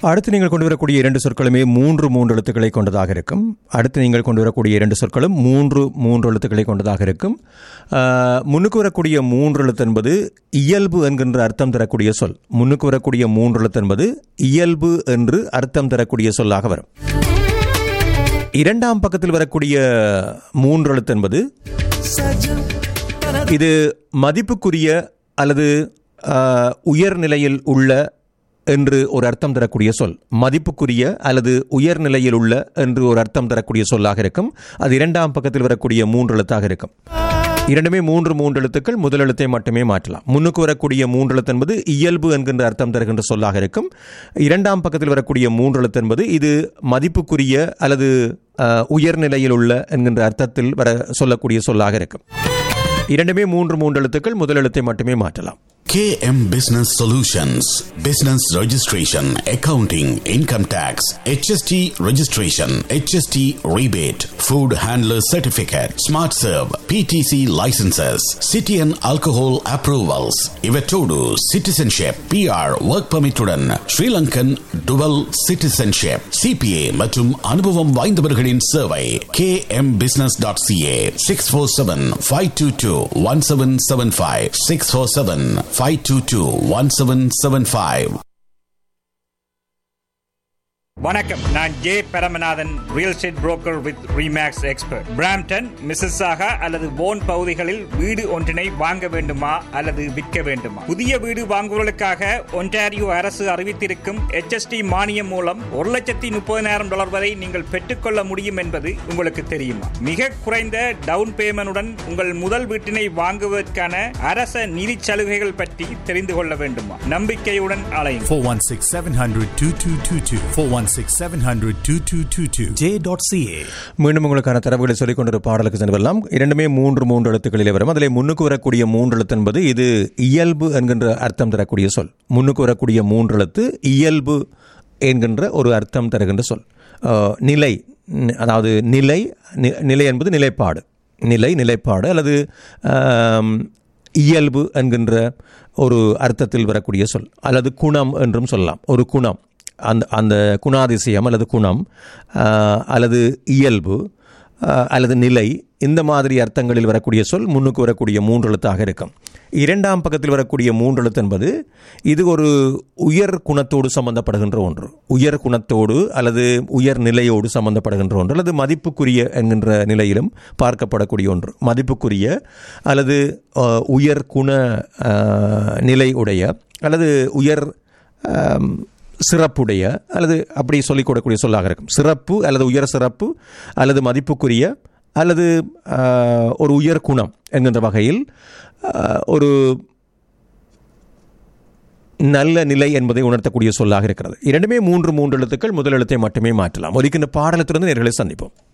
அடுத்து நீங்கள் கொண்டு வரக்கூடிய இரண்டு சொற்களுமே மூன்று மூன்று எழுத்துக்களை கொண்டதாக இருக்கும் அடுத்து நீங்கள் கொண்டு வரக்கூடிய இரண்டு சொற்களும் மூன்று மூன்று எழுத்துக்களை கொண்டதாக இருக்கும் ஆஹ், முன்னுக்கு வரக்கூடிய மூன்று எழுத்து என்பது இயல்பு என்கின்ற அர்த்தம் தரக்கூடிய சொல் முன்னுக்கு வரக்கூடிய மூன்று எழுத்து என்பது இயல்பு என்று அர்த்தம் தரக்கூடிய சொல்லாக வரும் இரண்டாம் பக்கத்தில் வரக்கூடிய மூன்று எழுத்து என்பது இது மதிப்புக்குரிய அல்லது ஆஹ், உயர்நிலையில் உள்ள என்று ஒரு அர்த்தம் தரக்கூடிய சொல் மதிப்புக்குரிய அல்லது உயர்நிலையில் உள்ள என்று ஒரு அர்த்தம் தரக்கூடிய சொல்லாக இருக்கும் அது இரண்டாம் பக்கத்தில் வரக்கூடிய மூன்று எழுத்தாக இருக்கும் இரண்டுமே மூன்று மூன்று எழுத்துக்கள் முதல் எழுத்தை மட்டுமே மாற்றலாம் முன்னுக்கு வரக்கூடிய மூன்று எழுத்து என்பது இயல்பு என்கின்ற அர்த்தம் தருகின்ற சொல்லாக இருக்கும் இரண்டாம் பக்கத்தில் வரக்கூடிய மூன்று எழுத்து என்பது இது மதிப்புக்குரிய அல்லது அஹ், உயர்நிலையில் உள்ள என்கின்ற அர்த்தத்தில் வர சொல்லக்கூடிய சொல்லாக இருக்கும் இரண்டுமே மூன்று மூன்று எழுத்துக்கள் முதல் எழுத்தை மட்டுமே மாற்றலாம் KM Business Solutions Business Registration, Accounting, Income Tax, HST Registration, HST Rebate, Food Handler Certificate, Smart Serve, PTC Licenses, City and Alcohol Approvals, Ivetodu, Citizenship, PR, Work Permit உடன் Sri Lankan Dual Citizenship, CPA மற்றும் அனுபவம் வாய்ந்தவர்களின் சேவை kmbusiness.ca 647-522-1775 647-522-1775 வணக்கம் நான் J Paramanathan real estate broker with Remax expert Brampton Mississauga அல்லது போன் பகுதிகளில் வீடு ஒன்றினை வாங்க வேண்டுமா அல்லது விற்க வேண்டுமா புதிய வீடு வாங்குவதற்காக ஒன்டாரியோ அரசு அறிவித்திருக்கும் HST மானியம் மூலம் ஒரு லட்சத்தி முப்பதினாயிரம் டாலர் வரை நீங்கள் பெற்றுக்கொள்ள முடியும் என்பது உங்களுக்கு தெரியுமா மிக குறைந்த டவுன் பேமெண்டுடன் உங்கள் முதல் வீட்டினை வாங்குவதற்கான அரச நிதி சலுகைகள் பற்றி தெரிந்து கொள்ள வேண்டுமா நம்பிக்கையுடன் அலையுங்கள் 416 700 2222. 416 700 2222. J.ca. மீண்டும் உங்களுக்கான தரவுகளை சொல்லிக் கொண்டு ஒரு பாடலுக்கு சென்று வரலாம் இரண்டுமே மூன்று மூன்று எழுத்துக்களிலே வரும் அதில் முன்னுக்கு வரக்கூடிய மூன்று எழுத்து என்பது இது இயல்பு என்கின்ற அர்த்தம் தரக்கூடிய சொல் முன்னுக்கு வரக்கூடிய மூன்று எழுத்து இயல்பு என்கின்ற ஒரு அர்த்தம் தருகின்ற சொல் அஹ், நிலை நி- அதாவது நிலை நி- நிலை என்பது நிலைப்பாடு நிலை நிலைப்பாடு அல்லது ஆம், இயல்பு என்கின்ற ஒரு அர்த்தத்தில் வரக்கூடிய சொல் அல்லது குணம் என்றும் சொல்லலாம் ஒரு குணம் அந்த அந்த குணாதிசயம் அல்லது குணம் ஆஹ், அல்லது இயல்பு ஆஹ், அல்லது நிலை இந்த மாதிரி அர்த்தங்களில் வரக்கூடிய சொல் முன்னுக்கு வரக்கூடிய மூன்று எழுத்தாக இருக்கும் இரண்டாம் பக்கத்தில் வரக்கூடிய மூன்று எழுத்து என்பது இது ஒரு உயர் குணத்தோடு சம்பந்தப்படுகின்ற ஒன்று உயர் குணத்தோடு அல்லது உயர் நிலையோடு சம்பந்தப்படுகின்ற ஒன்று அல்லது மதிப்புக்குரிய என்கின்ற நிலையிலும் பார்க்கப்படக்கூடிய ஒன்று மதிப்புக்குரிய அல்லது ஆஹ், உயர் குண ஆஹ், நிலை உடைய அல்லது உயர் ஆம், சிறப்புடைய அல்லது அப்படி சொல்லிக் கொடுக்கக்கூடிய சொல்லாக இருக்கும் சிறப்பு அல்லது உயர் சிறப்பு அல்லது மதிப்புக்குரிய அல்லது ஆஹ், ஒரு உயர் குணம் என்கின்ற வகையில் ஆஹ், ஒரு நல்ல நிலை என்பதை உணர்த்தக்கூடிய சொல்லாக இருக்கிறது இரண்டுமே மூன்று மூன்று எழுத்துக்கள் முதல் எழுத்தை மட்டுமே மாற்றலாம் ஒலிக்கின்ற பாடலத்திலிருந்து நேர்களை சந்திப்போம்